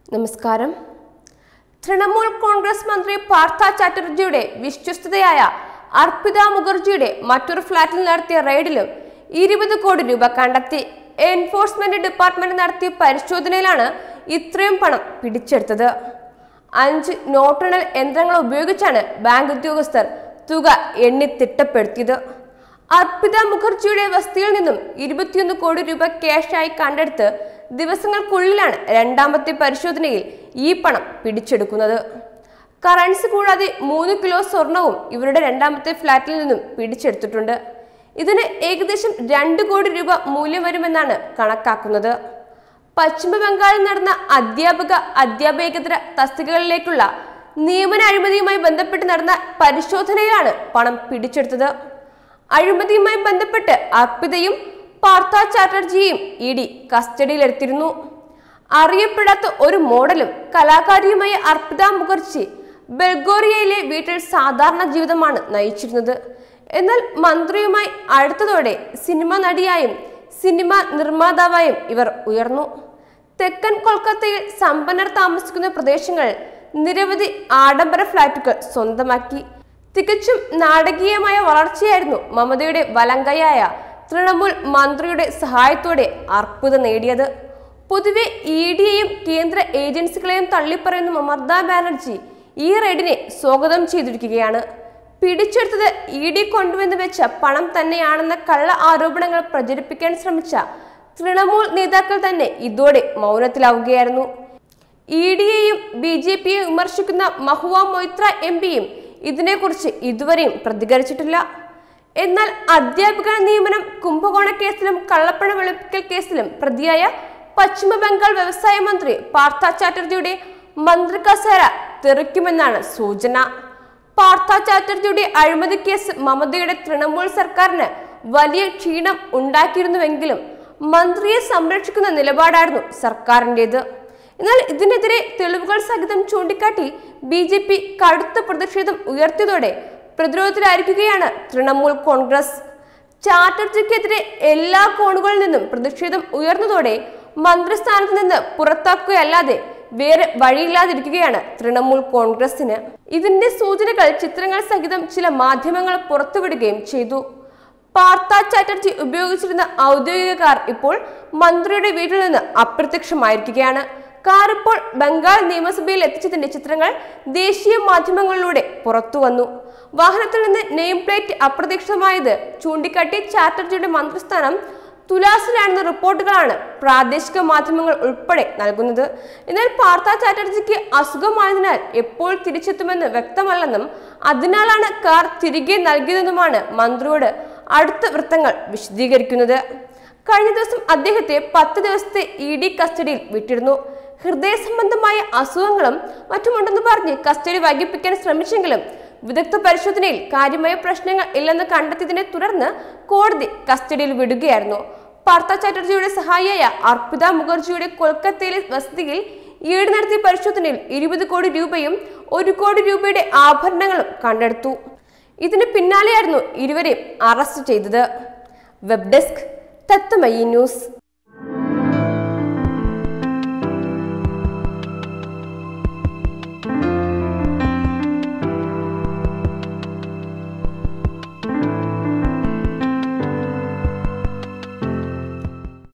നമസ്കാരം തൃണമൂൽ കോൺഗ്രസ് മന്ത്രി പാർത്ഥ ചാറ്റർജിയുടെ വിശ്വസ്തയായ അർപ്പിത മുഖർജിയുടെ മറ്റൊരു ഫ്ളാറ്റിൽ നടത്തിയ റെയ്ഡിലും ഇരുപത് കോടി രൂപ കണ്ടെത്തി എൻഫോഴ്സ്മെന്റ് ഡിപ്പാർട്ട്മെന്റ് നടത്തിയ പരിശോധനയിലാണ് ഇത്രയും പണം പിടിച്ചെടുത്തത് അഞ്ച് നോട്ടെണ്ണൽ യന്ത്രങ്ങൾ ഉപയോഗിച്ചാണ് ബാങ്ക് ഉദ്യോഗസ്ഥർ തുക എണ്ണി തിട്ടപ്പെടുത്തിയത് അർപ്പിത മുഖർജിയുടെ വസതിയിൽ നിന്നും ഇരുപത്തിയൊന്ന് കോടി രൂപ ക്യാഷായി കണ്ടെടുത്ത് ദിവസങ്ങൾക്കുള്ളിലാണ് രണ്ടാമത്തെ പരിശോധനയിൽ ഈ പണം പിടിച്ചെടുക്കുന്നത് കറൻസി കൂടാതെ മൂന്ന് കിലോ സ്വർണവും ഇവരുടെ രണ്ടാമത്തെ ഫ്ളാറ്റിൽ നിന്നും പിടിച്ചെടുത്തിട്ടുണ്ട് ഇതിന് ഏകദേശം രണ്ട് കോടി രൂപ മൂല്യം വരുമെന്നാണ് കണക്കാക്കുന്നത് പശ്ചിമ ബംഗാളിൽ നടന്ന അധ്യാപക അധ്യാപകേതര തസ്തികകളിലേക്കുള്ള നിയമന അഴിമതിയുമായി ബന്ധപ്പെട്ട് നടന്ന പരിശോധനയിലാണ് പണം പിടിച്ചെടുത്തത് അഴിമതിയുമായി ബന്ധപ്പെട്ട് അർപ്പിതയും പാർത്ഥ ചാറ്റർജിയും ഇ ഡി കസ്റ്റഡിയിലെടുത്തിരുന്നു അറിയപ്പെടാത്ത ഒരു മോഡലും കലാകാരിയുമായ അർപ്പിത മുഖർജി ബൽഗോറിയയിലെ വീട്ടിൽ സാധാരണ ജീവിതമാണ് നയിച്ചിരുന്നത് എന്നാൽ മന്ത്രിയുമായി അടുത്തതോടെ സിനിമ നടിയായും സിനിമ നിർമ്മാതാവായും ഇവർ ഉയർന്നു തെക്കൻ കൊൽക്കത്തയിൽ സമ്പന്നർ താമസിക്കുന്ന പ്രദേശങ്ങളിൽ നിരവധി ആഡംബര ഫ്ളാറ്റുകൾ സ്വന്തമാക്കി തികച്ചും നാടകീയമായ വളർച്ചയായിരുന്നു മമതയുടെ വലങ്കയായ തൃണമൂൽ മന്ത്രിയുടെ സഹായത്തോടെ അർപ്പുത നേടിയത് പൊതുവെ ഇ ഡിയെയും കേന്ദ്ര ഏജൻസികളെയും തള്ളിപ്പറയുന്ന മമതാ ബാനർജി ഈ റെയ്ഡിനെ സ്വാഗതം ചെയ്തിരിക്കുകയാണ് പിടിച്ചെടുത്തത് ഇ ഡി കൊണ്ടുവന്ന് വെച്ച പണം തന്നെയാണെന്ന കള്ള ആരോപണങ്ങൾ പ്രചരിപ്പിക്കാൻ ശ്രമിച്ച തൃണമൂൽ നേതാക്കൾ തന്നെ ഇതോടെ മൗനത്തിലാവുകയായിരുന്നു ഇ ഡിയെയും ബി ജെ പിയെയും വിമർശിക്കുന്ന മഹുവ മൊയ്ത്ര എം പിയും ഇതിനെക്കുറിച്ച് ഇതുവരെയും പ്രതികരിച്ചിട്ടില്ല എന്നാൽ അധ്യാപക നിയമനം കുംഭകോണ കേസിലും കള്ളപ്പണ വെളുപ്പിക്കൽ കേസിലും പ്രതിയായ പശ്ചിമ ബംഗാൾ വ്യവസായ മന്ത്രി പാർത്ഥ ചാറ്റർജിയുടെ മന്ത്രി കസേര തെറിക്കുമെന്നാണ് സൂചന പാർത്ഥ ചാറ്റർജിയുടെ അഴിമതി കേസ് മമതയുടെ തൃണമൂൽ സർക്കാരിന് വലിയ ക്ഷീണം ഉണ്ടാക്കിയിരുന്നുവെങ്കിലും മന്ത്രിയെ സംരക്ഷിക്കുന്ന നിലപാടായിരുന്നു സർക്കാരിൻ്റെത് എന്നാൽ ഇതിനെതിരെ തെളിവുകൾ സഹിതം ചൂണ്ടിക്കാട്ടി ബി ജെ പി കടുത്ത പ്രതിഷേധം ഉയർത്തിയതോടെ പ്രതിരോധത്തിലായിരിക്കുകയാണ് തൃണമൂൽ കോൺഗ്രസ് ചാറ്റർജിക്കെതിരെ എല്ലാ കോണുകളിൽ നിന്നും പ്രതിഷേധം ഉയർന്നതോടെ മന്ത്രിസ്ഥാനത്ത് നിന്ന് പുറത്താക്കുകയല്ലാതെ വേറെ വഴിയില്ലാതിരിക്കുകയാണ് തൃണമൂൽ കോൺഗ്രസിന് ഇതിന്റെ സൂചനകൾ ചിത്രങ്ങൾ സഹിതം ചില മാധ്യമങ്ങൾ പുറത്തുവിടുകയും ചെയ്തു പാർത്ഥ ചാറ്റർജി ഉപയോഗിച്ചിരുന്ന ഔദ്യോഗിക കാർ ഇപ്പോൾ മന്ത്രിയുടെ വീട്ടിൽ നിന്ന് അപ്രത്യക്ഷമായിരിക്കുകയാണ് കാർ ഇപ്പോൾ ബംഗാൾ നിയമസഭയിൽ എത്തിച്ചതിന്റെ ചിത്രങ്ങൾ ദേശീയ മാധ്യമങ്ങളിലൂടെ പുറത്തു വന്നു വാഹനത്തിൽ നിന്ന് നെയിം പ്ലേറ്റ് അപ്രത്യക്ഷമായത് ചൂണ്ടിക്കാട്ടി ചാറ്റർജിയുടെ മന്ത്രിസ്ഥാനം തുലാസിലാണെന്ന റിപ്പോർട്ടുകളാണ് പ്രാദേശിക മാധ്യമങ്ങൾ ഉൾപ്പെടെ നൽകുന്നത് എന്നാൽ പാർത്ഥ ചാറ്റർജിക്ക് അസുഖമായതിനാൽ എപ്പോൾ തിരിച്ചെത്തുമെന്ന് വ്യക്തമല്ലെന്നും അതിനാലാണ് കാർ തിരികെ നൽകിയതെന്നുമാണ് മന്ത്രിയോട് അടുത്ത വൃത്തങ്ങൾ വിശദീകരിക്കുന്നത് കഴിഞ്ഞ ദിവസം അദ്ദേഹത്തെ പത്ത് ദിവസത്തെ ഇ ഡി കസ്റ്റഡിയിൽ വിട്ടിരുന്നു ഹൃദയ സംബന്ധമായ അസുഖങ്ങളും മറ്റുമുണ്ടെന്ന് പറഞ്ഞ് കസ്റ്റഡി വൈകിപ്പിക്കാൻ ശ്രമിച്ചെങ്കിലും വിദഗ്ധ പരിശോധനയിൽ കാര്യമായ പ്രശ്നങ്ങൾ ഇല്ലെന്ന് കണ്ടെത്തിയതിനെ തുടർന്ന് കോടതി കസ്റ്റഡിയിൽ വിടുകയായിരുന്നു പാർത്ഥ ചാറ്റർജിയുടെ സഹായിയായ അർപ്പിത മുഖർജിയുടെ കൊൽക്കത്തയിലെ വസതിയിൽ ഈട് നടത്തിയ പരിശോധനയിൽ ഇരുപത് കോടി രൂപയും ഒരു കോടി രൂപയുടെ ആഭരണങ്ങളും കണ്ടെടുത്തു ഇതിന് പിന്നാലെയായിരുന്നു ഇരുവരെയും അറസ്റ്റ് ചെയ്തത് വെബ് ഡെസ്ക് തത്വമയി ന്യൂസ്